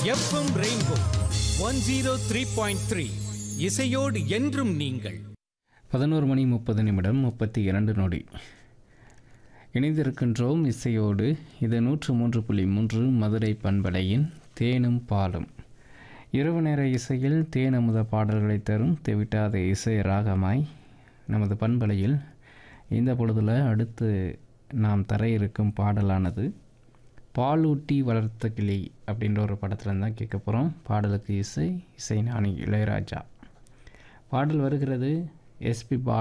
FM rainbow one zero three point three இசையோடு என்றும் நீங்கள் பதினோரு மணி முப்பது நிமிடம் முப்பத்தி இரண்டு நொடி இணைந்திருக்கின்றோம் இசையோடு இது நூற்று மூன்று புள்ளி மூன்று மதுரை பண்பலையின் தேனும் பாலும் இரவு நேர இசையில் தேன் அமுத பாடல்களை தரும் தெவிட்டாத இசை ராகமாய் நமது பண்பலையில் இந்த பொழுதில் அடுத்து நாம் தர இருக்கும் பாடலானது பாலூட்டி வளர்த்த கிளி அப்படின்ற ஒரு படத்தில் தான் கேட்க போகிறோம் பாடலுக்கு இசை இசை ஞானி இளையராஜா பாடல் வருகிறது எஸ்பி பா